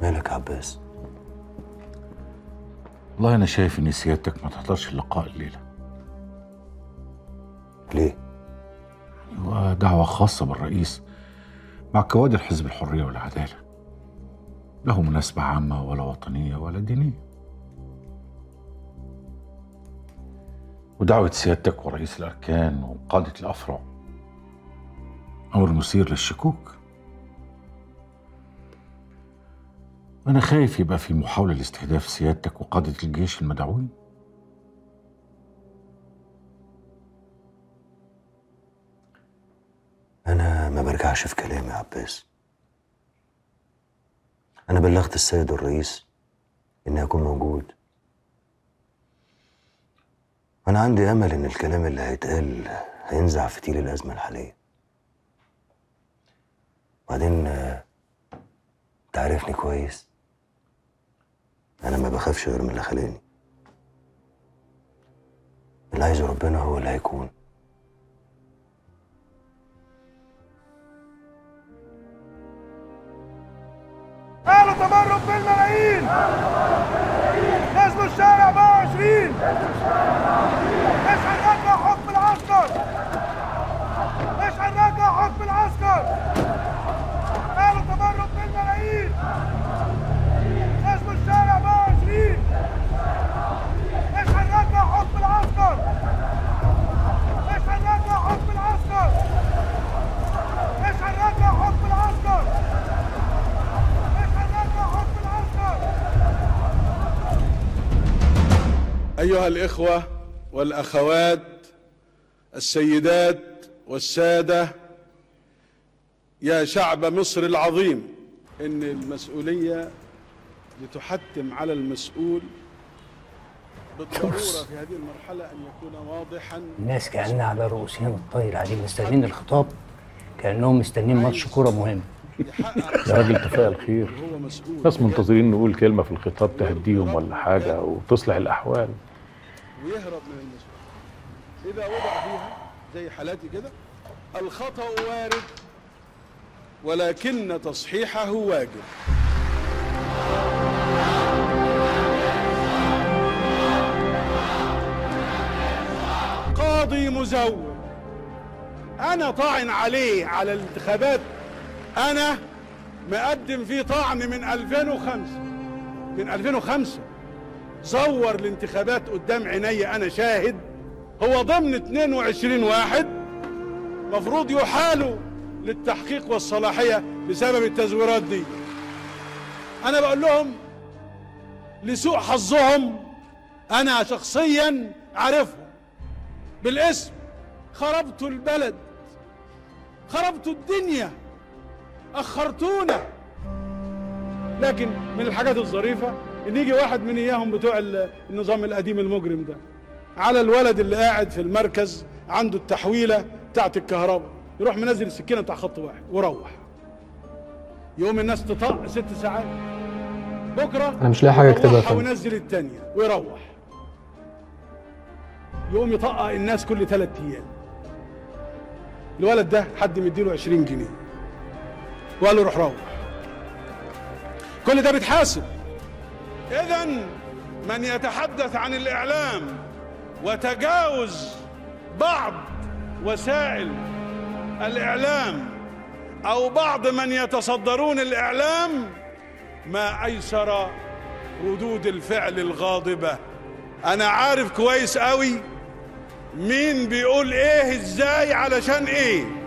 مالك يا عباس والله انا شايف ان سيادتك ما تحضرش اللقاء الليله ليه هو دعوه خاصه بالرئيس مع كوادر حزب الحريه والعداله له مناسبه عامه ولا وطنيه ولا دينيه ودعوه سيادتك ورئيس الاركان وقاده الافرع امر مثير للشكوك أنا خايف يبقى في محاولة لاستهداف سيادتك وقادة الجيش المدعوين أنا ما برجعش في كلامي يا عباس أنا بلغت السيد الرئيس إني أكون موجود أنا عندي أمل إن الكلام اللي هيتقال هينزع فتيل الأزمة الحالية وبعدين آه، أنت عارفني كويس أنا ما بخافش غير من اللي خلاني اللي عايزه ربنا هو اللي هيكون قالوا تمرد بالملايين نزلوا الشارع 24 مش هنرجع حكم العسكر مش هنرجع حكم العسكر قالوا تمرد بالملايين نزلوا الشارع 24 مش هنرجع حكم العسكر مش هنرجع حكم العسكر مش هنرجع حكم العسكر مش هنرجع حكم العسكر أيها الإخوة والأخوات السيدات والسادة يا شعب مصر العظيم إن المسؤولية لتحتم على المسؤول بالضرورة في هذه المرحلة أن يكون واضحا الناس كأنها على رؤوسهم الطاير قاعدين مستنيين الخطاب كأنهم مستنيين ماتش كورة مهم يحقق يا راجل تفائل خير هو مسؤول ناس منتظرين نقول كلمة في الخطاب تهديهم ولا حاجة وتصلح الأحوال ويهرب من المسؤول إذا وضع فيها زي حالاتي كده الخطأ وارد ولكن تصحيحه واجب قاضي مزور أنا طاعن عليه على الانتخابات أنا مقدم فيه طعن من 2005 من 2005 زور الانتخابات قدام عيني انا شاهد هو ضمن 22 واحد مفروض يحالوا للتحقيق والصلاحيه بسبب التزويرات دي انا بقول لهم لسوء حظهم انا شخصيا عارفهم بالاسم خربتوا البلد خربتوا الدنيا اخرتونا لكن من الحاجات الظريفه ان يجي واحد من اياهم بتوع ال- النظام القديم المجرم ده على الولد اللي قاعد في المركز عنده التحويله بتاعت الكهرباء يروح منزل السكينه بتاع خط واحد وروح يقوم الناس تطق ست ساعات بكره أنا مش لاقي حاجة أكتبها يا يروحها فندم. وينزل الثانيه ويروح يقوم يطقق الناس كل ثلاث ايام الولد ده حد مديله 20 جنيه وقال له روح روح كل ده بيتحاسب اذا من يتحدث عن الاعلام وتجاوز بعض وسائل الاعلام او بعض من يتصدرون الاعلام ما ايسر ردود الفعل الغاضبه انا عارف كويس قوي مين بيقول ايه ازاي علشان ايه